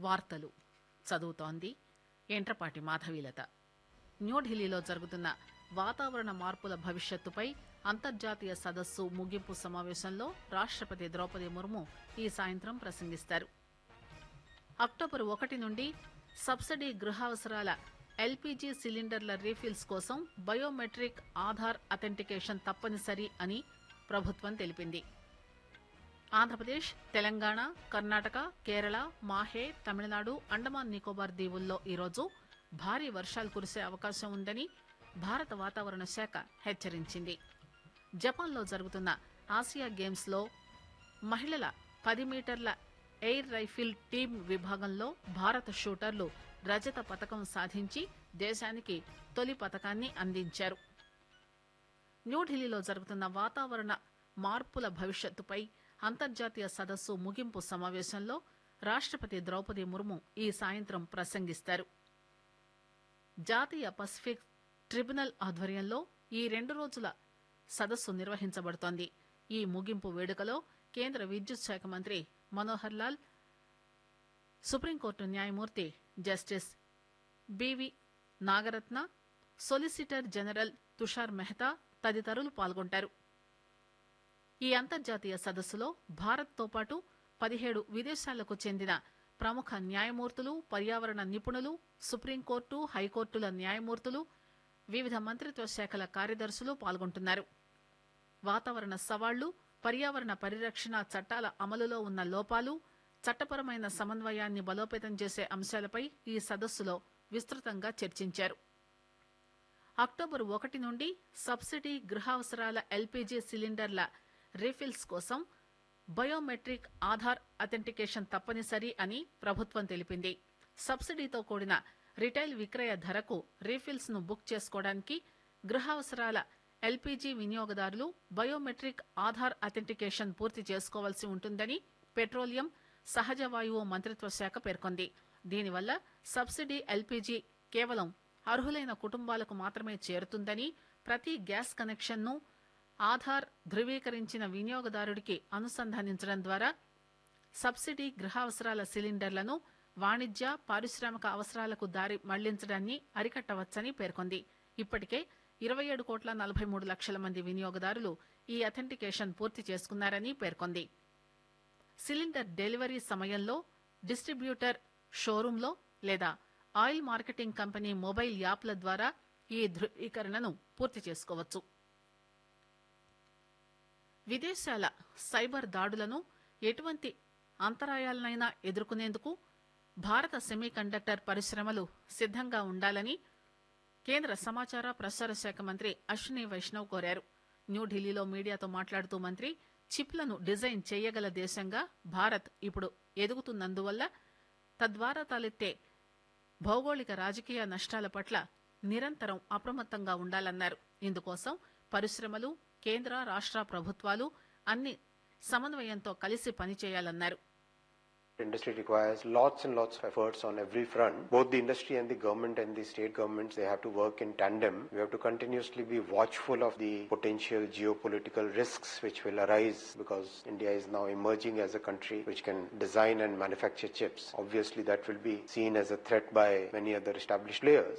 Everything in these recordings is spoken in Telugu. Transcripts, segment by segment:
వార్తలు చదువుతోంది ఎంట్రపాటి మాధవీలత న్యూఢిల్లీలో జరుగుతున్న వాతావరణ మార్పుల భవిష్యత్తుపై అంతర్జాతీయ సదస్సు ముగింపు సమావేశంలో రాష్టపతి ద్రౌపది ముర్ము ఈ సాయంత్రం ప్రసంగిస్తారు అక్టోబర్ ఒకటి నుండి సబ్సిడీ గృహావసరాల ఎల్పీజీ సిలిండర్ల రీఫిల్స్ కోసం బయోమెట్రిక్ ఆధార్ అథెంటికేషన్ తప్పనిసరి అని ప్రభుత్వం తెలిపింది ఆంధ్రప్రదేశ్ తెలంగాణ కర్ణాటక కేరళ మాహే తమిళనాడు అండమాన్ నికోబార్ దీవుల్లో ఈరోజు భారీ వర్షాలు కురిసే అవకాశం ఉందని భారత వాతావరణ శాఖ హెచ్చరించింది జపాన్లో జరుగుతున్న ఆసియా గేమ్స్ లో మహిళల పది మీటర్ల ఎయిర్ రైఫిల్ టీం విభాగంలో భారత షూటర్లు రజత పతకం సాధించి దేశానికి తొలి పతకాన్ని అందించారు న్యూఢిల్లీలో జరుగుతున్న వాతావరణ మార్పుల భవిష్యత్తుపై అంతర్జాతీయ సదస్సు ముగింపు సమావేశంలో రాష్టపతి ద్రౌపది ముర్ము ఈ సాయంత్రం ప్రసంగిస్తారు జాతీయ పసిఫిక్ ట్రిబ్యునల్ ఆధ్వర్యంలో ఈ రెండు రోజుల సదస్సు నిర్వహించబడుతోంది ఈ ముగింపు వేడుకలో కేంద్ర విద్యుత్ శాఖ మంత్రి మనోహర్ లాల్ సుప్రీంకోర్టు న్యాయమూర్తి justice BV Nagarathna solicitor general Tushar Mehta తదితరులు పాల్గొంటారు ఈ అంతర్జాతీయ సదస్సులో భారత్తో పాటు పదిహేడు విదేశాలకు చెందిన ప్రముఖ న్యాయమూర్తులు పర్యావరణ నిపుణులు సుప్రీంకోర్టు హైకోర్టుల న్యాయమూర్తులు వివిధ మంత్రిత్వ శాఖల కార్యదర్శులు పాల్గొంటున్నారు వాతావరణ సవాళ్లు పర్యావరణ పరిరక్షణ చట్టాల అమలులో ఉన్న లోపాలు చట్టపరమైన సమన్వయాన్ని బలోపేతం చేసే అంశాలపై ఈ సదస్సులో విస్తృతంగా చర్చించారు అక్టోబర్ ఒకటి నుండి సబ్సిడీ గృహావసరాల ఎల్పీజీ సిలిండర్ల రీఫిల్స్ కోసం బయోమెట్రిక్ ఆధార్ అథెంటికేషన్ తప్పనిసరి అని ప్రభుత్వం తెలిపింది సబ్సిడీతో కూడిన రిటైల్ విక్రయ ధరకు రీఫిల్స్ ను బుక్ చేసుకోవడానికి గృహావసరాల ఎల్పీజీ వినియోగదారులు బయోమెట్రిక్ ఆధార్ అథెంటికేషన్ పూర్తి చేసుకోవాల్సి ఉంటుందని పెట్రోలియం సహజ వాయువు మంత్రిత్వ శాఖ పేర్కొంది దీనివల్ల సబ్సిడీ ఎల్పీజీ కేవలం అర్హులైన కుటుంబాలకు మాత్రమే చేరుతుందని ప్రతి గ్యాస్ కనెక్షన్ ను ఆధార్ ధృవీకరించిన వినియోగదారుడికి అనుసంధానించడం ద్వారా సబ్సిడీ గృహావసరాల సిలిండర్లను వాణిజ్య పారిశ్రామిక అవసరాలకు దారి మళ్లించడాన్ని అరికట్టవచ్చని పేర్కొంది ఇప్పటికే ఇరవై ఏడు కోట్ల నలభై మూడు లక్షల మంది వినియోగదారులు ఈ అథెంటికేషన్ పూర్తి చేసుకున్నారని పేర్కొంది సిలిండర్ డెలివరీ సమయంలో డిస్ట్రిబ్యూటర్ షోరూంలో లేదా ఆయిల్ మార్కెటింగ్ కంపెనీ మొబైల్ యాప్ల ద్వారా ఈ ధృవీకరణను పూర్తి చేసుకోవచ్చు విదేశాల సైబర్ దాడులను ఎటువంటి అంతరాయాలనైనా ఎదుర్కొనేందుకు భారత సెమీ కండక్టర్ పరిశ్రమలు సిద్దంగా ఉండాలని కేంద్ర సమాచార ప్రసార శాఖ మంత్రి అశ్విని వైష్ణవ్ కోరారు న్యూఢిల్లీలో మీడియాతో మాట్లాడుతూ మంత్రి చిప్లను డిజైన్ చేయగల దేశంగా భారత్ ఇప్పుడు ఎదుగుతున్నందువల్ల తద్వారా తలెత్తే భౌగోళిక రాజకీయ నష్టాల పట్ల నిరంతరం అప్రమత్తంగా ఉండాలన్నారు ఇందుకోసం పరిశ్రమలు కేంద్ర రాష్ట్ర ప్రభుత్వాలు అన్ని సమన్వయంతో కలిసి పనిచేయాలన్నారు Industry requires lots and lots of efforts on every front. Both the industry and the government and the state governments, they have to work in tandem. We have to continuously be watchful of the potential geopolitical risks which will arise because India is now emerging as a country which can design and manufacture chips. Obviously, that will be seen as a threat by many other established players.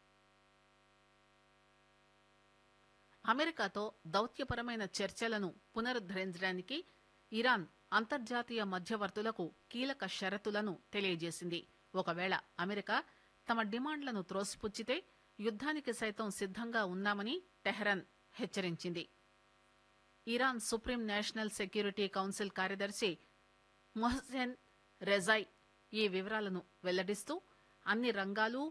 అమెరికాతో దౌత్యపరమైన చర్చలను పునరుద్దరించడానికి ఇరాన్ అంతర్జాతీయ మధ్యవర్తులకు కీలక షరతులను తెలియజేసింది ఒకవేళ అమెరికా తమ డిమాండ్లను త్రోసిపుచ్చితే యుద్ధానికి సైతం సిద్దంగా ఉన్నామని టెహ్రాన్ హెచ్చరించింది Iran supreme national security council కార్యదర్శి మొహసెన్ రెజాయ్ ఈ వివరాలను వెల్లడిస్తూ అన్ని రంగాలు